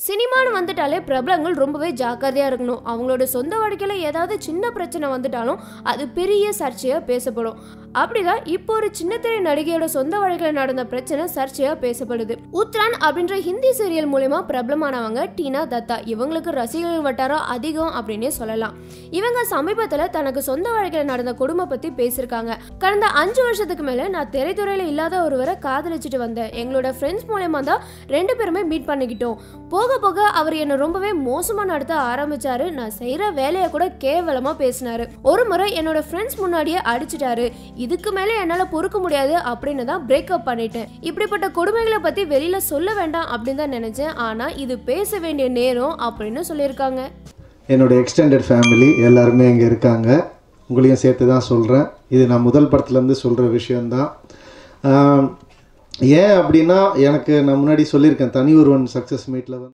சினிமான்னு வந்துட்டாலே பிரபலங்கள் ரொம்பவே ஜாக்கிரதையாக இருக்கணும் அவங்களோட சொந்த வாழ்க்கையில் ஏதாவது சின்ன பிரச்சனை வந்துட்டாலும் அது பெரிய சர்ச்சையாக பேசப்படும் அப்படிதான் இப்போ ஒரு சின்ன திரை நடிகையோட சொந்த வாழ்க்கையில் நடந்த பிரச்சனை சர்ச்சையாக பேசப்படுது உத்ரான் அப்படின்ற ஹிந்தி சீரியல் மூலயமா பிரபலமானவங்க டீனா தத்தா இவங்களுக்கு ரசிகர்கள் வட்டாரம் அதிகம் அப்படின்னே சொல்லலாம் இவங்க சமீபத்தில் தனக்கு சொந்த வாழ்க்கையில் நடந்த குடும்ப பற்றி பேசியிருக்காங்க கடந்த அஞ்சு வருஷத்துக்கு மேலே நான் திரைத்துறையில் இல்லாத ஒருவரை காதலிச்சுட்டு வந்தேன் எங்களோட ஃப்ரெண்ட்ஸ் மூலயமா தான் ரெண்டு பேருமே மீட் பண்ணிக்கிட்டோம் போக போக அவர் என்னை ரொம்பவே மோசமாக நடத்த ஆரம்பிச்சாரு நான் செய்கிற வேலையை கூட கேவலமாக பேசினாரு ஒரு முறை என்னோட ஃப்ரெண்ட்ஸ் முன்னாடியே அடிச்சிட்டாரு இதுக்கு மேலே என்னால் பொறுக்க முடியாது அப்படின்னு தான் பிரேக்கப் பண்ணிட்டேன் இப்படிப்பட்ட கொடுமைகளை பற்றி வெளியில் சொல்ல வேண்டாம் அப்படின்னு தான் நினச்சேன் ஆனால் இது பேச வேண்டிய நேரம் அப்படின்னு சொல்லியிருக்காங்க என்னோட எக்ஸ்டெண்டட் ஃபேமிலி எல்லாருமே இங்கே இருக்காங்க உங்களையும் சேர்த்து தான் சொல்கிறேன் இது நான் முதல் படத்துலேருந்து சொல்கிற விஷயந்தான் ஆம், ஏன் அப்படின்னா எனக்கு நான் முன்னாடி சொல்லியிருக்கேன் தனி ஒருவன் சக்ஸஸ் மீட்டில் வந்து